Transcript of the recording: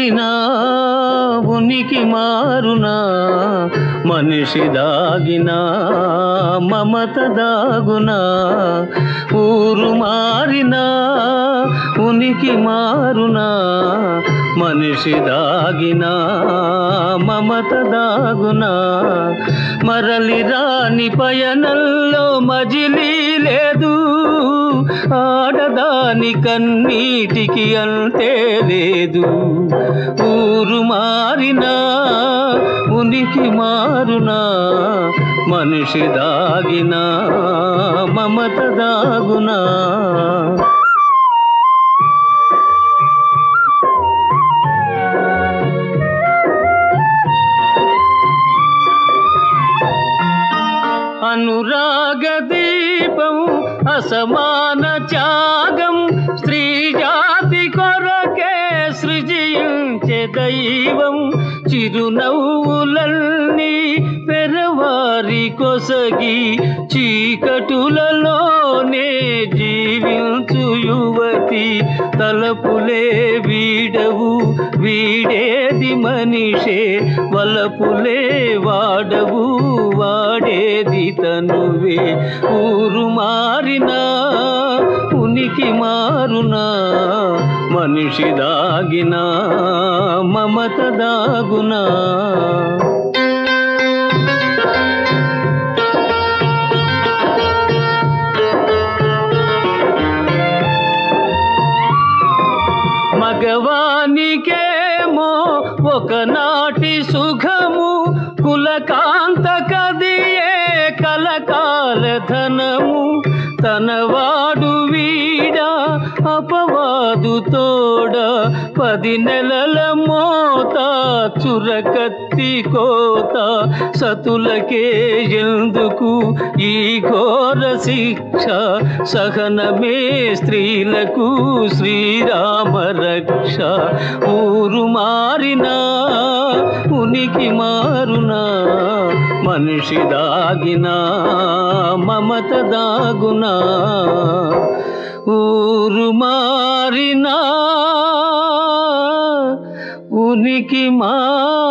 మారినా ఉనికి మారునా మనిషి దాగినా మమత దాగునా ఊరు మారినా ఉనికి మారునా మనిషి దాగినా మమత దాగునా మరలి రాని పయనంలో మజిలీ లేదు ఆడదాని కన్నీటికి అంతే లేదు ఊరు మారినా ఉనికి మారునా మనిషి దాగినా మమత దాగునా అనురాగ దీపం అసమాన త్యాగం స్త్రీ జాతి కొరకే సృజించే దైవం చిరునవ్వులన్నీ పెరవారి కొసగి చీకటులలోనే జీవించు యువతి తలపులే వీడవు వీడేది మనిషే వలపులే వాడవు వాడేది తనువే ఊరు మారినా ఉనికి మారునా మనిషి దాగినా మమత దాగునా మగవానికేమో ఒకనాటి సుఖము కులకాంత కదియే కలకాల ధనము తనవాడు వీడా అపవాదు తోడ పది నెలల మోత చురకత్తి కోత సతులకే ఎందుకు ఈ ఘోర శిక్ష సహనమే స్త్రీలకు శ్రీరామ రక్ష ఊరు మారినా ఉనికి మారునా మనిషి దాగినా మమత దాగునా ఊరు మారినా ఉనికి మా